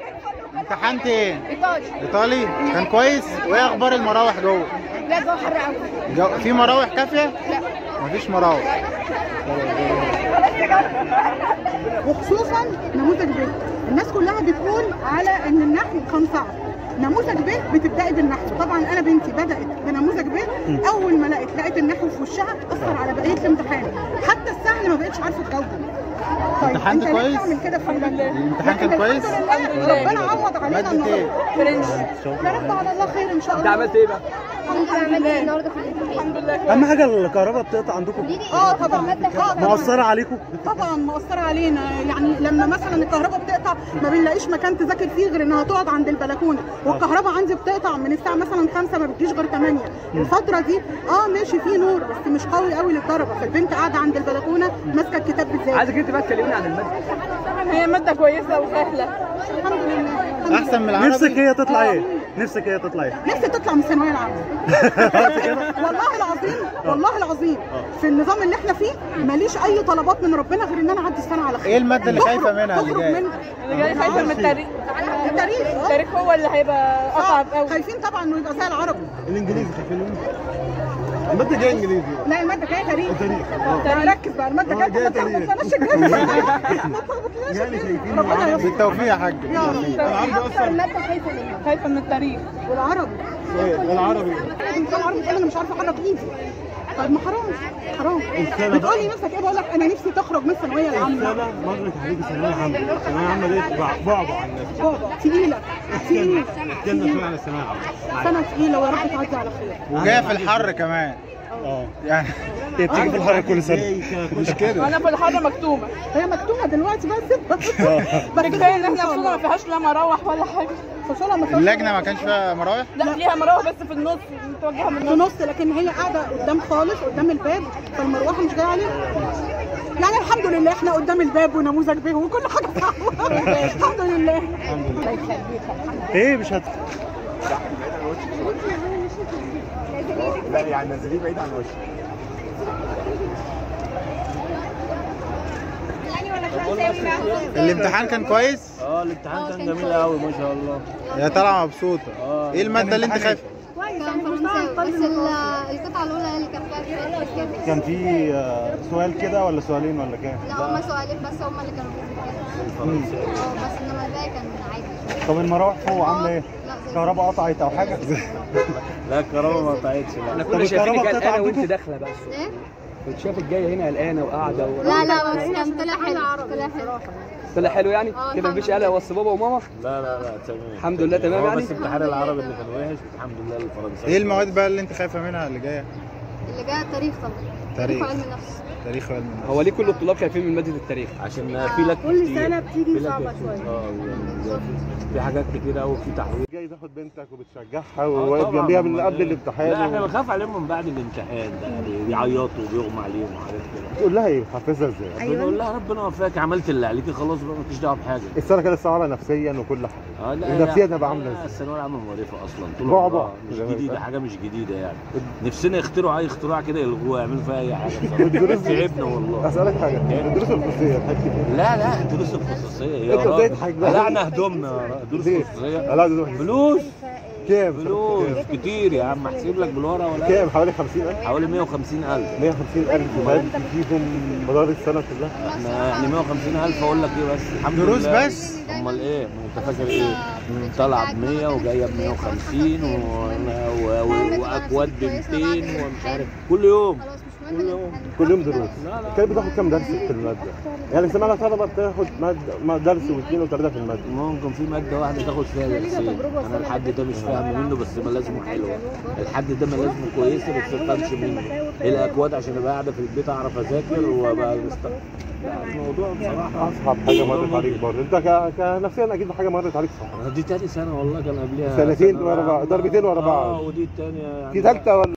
امتحنت ايه؟ ايطالي ايطالي كان كويس وايه اخبار المراوح جوه؟ لا جو حر قوي جو... في مراوح كافيه؟ لا مفيش مراوح وخصوصا نموذج ب الناس كلها بتقول على ان النحو كان صعب نموذج ب بتبداي بالنحو طبعا انا بنتي بدات بنموذج ب اول ما لقيت لقيت النحو في وشها اثر على بقيه الامتحان حتى السهل ما بقتش عارفه تجاوبه طيب امتحنت انت ليه كويس؟ بتعمل كده في لله الامتحان كان كويس؟ الحمد لله ربنا عوض علينا مادة ايه؟ فرنش يا رب على الله خير ان شاء انت الله عملت ايه بقى؟ الحمد لله النهارده في الامتحان الحمد لله اهم حاجه الكهرباء بتقطع عندكم اه طبعا اه طبعا مؤثره عليكم طبعا مؤثره علينا يعني لما مثلا الكهرباء بتقطع ما بنلاقيش مكان تذاكر فيه غير انها تقعد عند البلكونه والكهرباء عندي بتقطع من الساعه مثلا 5 ما بتجيش غير 8 الفتره دي اه ماشي في نور بس مش قوي قوي للدرجه فالبنت قاعده عند البلكونه ماسكه الكتاب بالذات عايزك انت بقى تكلمني عن الماده هي ماده كويسه وسهله الحمد لله الحمد احسن من العربي نفسك هي تطلع ايه نفسك هي تطلع ايه نفسي تطلع من الثانويه العامه والله العظيم والله العظيم في النظام اللي احنا فيه ماليش اي طلبات من ربنا غير ان انا اعدي السنه على خير ايه المادة اللي خايفة منها اللي تخرج جاية؟ من- انا جاي خايفه من التاريخ التاريخ آه. التاريخ هو اللي هيبقى اصعب آه، قوي خايفين طبعا انه يبقى زي العربي الانجليزي خايفين منه الماده جايه انجليزي لا الماده جايه تاريخ تاريخ لا ركز بقى الماده آه، جايه جاية ما تاريخ. تلخبطناش الجو. ما تلخبطناش يعني الجو. شايفين ربنا العربي. يستر بالتوفيق يا حاج يا رب العربي اصلا ماده خايفه منها خايفه من التاريخ والعربي العربي انت العربي بتقول انا مش عارفه احرك ايدي طيب ما حرام حرام السنة بتقولي نفسك ايه بقول لك انا نفسي تخرج من الثانويه العامه السنه مرت عليك ثانويه عامه ثانويه عامه دي بعبع عن الناس بابا تقيله تقيله اتكلمنا شويه عن الثانويه العامه سنه تقيله ويا رب تعدي على خير وجاية في الحر كمان اه يعني هي بتيجي في الحركه كل سنه مش كده انا في الحر مكتومه هي مكتوبه دلوقتي بس بس كفايه ان احنا فصولة ما فيهاش لا مراوح ولا حاجه فصولها ما فيهاش اللجنة ما كانش فيها مراوح؟ لا ليها مراوح بس في النص متوجهه من في النص نص لكن هي قاعده قدام خالص قدام الباب فالمروحه مش جايه عليها يعني الحمد لله احنا قدام الباب ونموذج به وكل حاجه صعبه الحمد لله ايه مش هت لا يعني نازلين بعيد عن وشي الامتحان كان كويس؟ اه الامتحان كان جميل قوي ما شاء الله يا طالعة مبسوطة اه ايه المادة اللي انت خايفة؟ كان فرنساوي بس ال- القطعة الأولى هي اللي كان فيها شوية إشكال كان في آه، سؤال كده ولا سؤالين ولا كام لا هما سؤالين بس هما اللي كانوا فيه كده اه بس إنما الباقي كان عادي طب المراوح فوق عامله ايه لا زي الكهرباء قطعت او حاجه لا الكهرباء ما قطعتش احنا لا كنا شايفينك الكهرباء بتقطع قلقانه وانت عندكم؟ داخله بس ايه؟ كنت شايفك جايه هنا قلقانه وقاعده و... لا لا بس كان طلع حلو طلع حلو طلع حلو يعني اه، كده الحمد مفيش قلق وسط بابا وماما لا لا لا تمام الحمد لله تمام هو يعني؟ بس امتحان العربي اللي كان وحش والحمد لله الفرنساوي ايه المواد بقى اللي انت خايفة منها اللي جاية؟ اللي جاي التاريخ طبعا تاريخ. وعلم النفس تاريخ وعلم النفس هو ليه كل الطلاب خايفين من ماده التاريخ عشان في لك كل كتير. سنة بتيجي في لك صعبة كتير. شوية. اه يعني في حاجات كتير قوي في تحويل جاي تاخد بنتك وبتشجعها آه وواقف طبعاً. جنبيها من قبل لا احنا الامتحان و- بنخاف عليهم من بعد الامتحان ده يعني بيعيطوا وبيغمى عليهم وحاجات كده تقول لها ايه حافظها ازاي بنقول لها ربنا وفاك عملت اللي عليكي خلاص بقى مالكيش دعوه بحاجه السنه كانت صعبه نفسيا وكل حاجه اه لا النفسية لا، تبقى عاملة لا، ازاي؟ الثانويه العامه مقرفه اصلا طول بعبع. عمرها مش زي ما جديده يتقال. حاجه مش جديده يعني نفسنا يخترعوا اي اختراع كده يلغوه يعملوا فيها اي حاجه الدروس بصراحه تعبنا والله اسالك حاجه الدروس الخصوصيه تحب فيها لا لا الدروس الخصوصيه انت ازاي تضحك بقى؟ قلعنا هدومنا يا راجل. دروس ليه؟ خصوصيه لا ده فلوس كام فلوس كتير يا عم احسب لك بالورقه ولا كام حوالي 50000 حوالي 150000 150000 تعبت فيهم مدار السنه كلها احنا يعني 150000 اقول لك ايه بس الحمد دروس لله بس؟ امال ايه انت فاكر ايه طالعه ب 100 وجايه ب 150 و... و... و... واكواد ب 200 ومش عارف كل يوم خلاص مش كل مهم يوم. الامتحان. كل يوم دروس لا، لا. كانت بتاخد كام درس في الماده يعني سمعنا طلبه بتاخد ماده درس واثنين وثلاثه في الماده ممكن في ماده واحده تاخد فيها درسين انا الحد ده مش فاهم منه بس ملازمه حلوه الحد ده ملازمه كويسه بس ما فهمش منه الاكواد عشان ابقى قاعده في البيت اعرف اذاكر وابقى مست... لا الموضوع بصراحه اصعب حاجه مرت عليك برضه انت ك- كنفسيا اكيد حاجه مرت عليك صح دي تاني سنه والله كان قبلها سنتين سنة ورا بعض، ضربتين ورا بعض. اه ودي التانيه يعني في ثالثه ولا